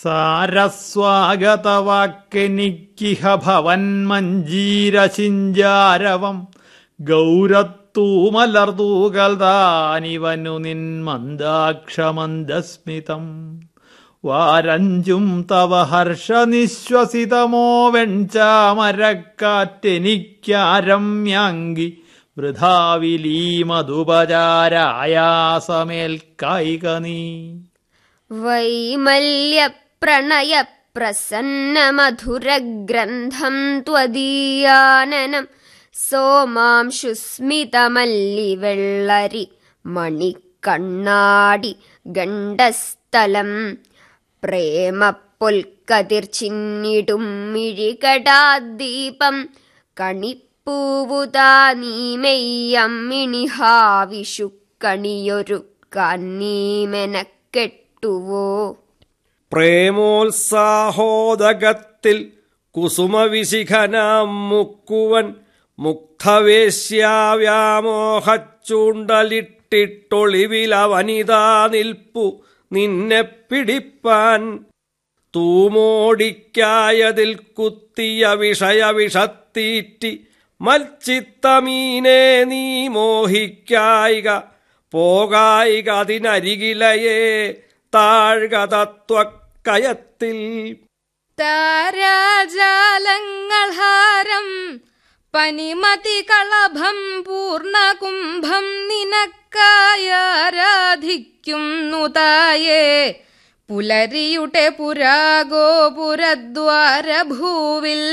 സാരസ്വാഗതവാക്കെനിക്കിഹ ഭവൻ മഞ്ജീരശിഞ്ചാരവം ഗൗരത്തൂമലർതൂകൽ താനിവനു നിൻ മന്ദാക്ഷമന്ദസ്മിതം വാരഞ്ചും തവ ഹർഷനിശ്വസിതമോ വെൺചാമരക്കാറ്റെനിക്കാരമ്യാങ്കി വൃഥാവിലീ മധുപചാരായാസമേൽക്കായിക നീ വൈമല്യപ്രണയപ്രസന്നമധുരഗ്രന്ഥം ത്വദീയാനനം സോമാംശുസ്മിതമല്ലിവെള്ളരി മണിക്കണ്ണാടി ഗണ്ഡസ്ഥലം പ്രേമപ്പൊൽക്കതിർച്ചിന്നിടും മിഴികടാദ്ദീപം കണിപ്പൂവുതാ നീമെയ്യമ്മിണിഹാവിഷുക്കണിയൊരു കന്നീമെനക്കെട്ടുവോ പ്രേമോത്സാഹോദകത്തിൽ കുസുമവിശിഖനാം മുക്കുവൻ മുഗ്ധവേശ്യാവ്യാമോഹച്ചൂണ്ടലിട്ടിട്ടൊളിവില വനിതാ നിൽപ്പു നിന്നെ പിടിപ്പാൻ തൂമോടിക്കായതിൽ കുത്തിയ വിഷയ വിഷത്തീറ്റി മൽച്ചിത്തമീനെ നീ മോഹിക്കായിക പോകായിക അതിനരികിലയേ താഴ്ക തത്വക്കയത്തിൽ താരാജാലങ്ങൾ ഹാരം പനിമതി കളഭം പൂർണ്ണകുംഭം നിനക്കായാരാധിക്കുന്നു തായേ പുലരിയുടെ പുരാഗോപുരദ്വാരഭൂവിൽ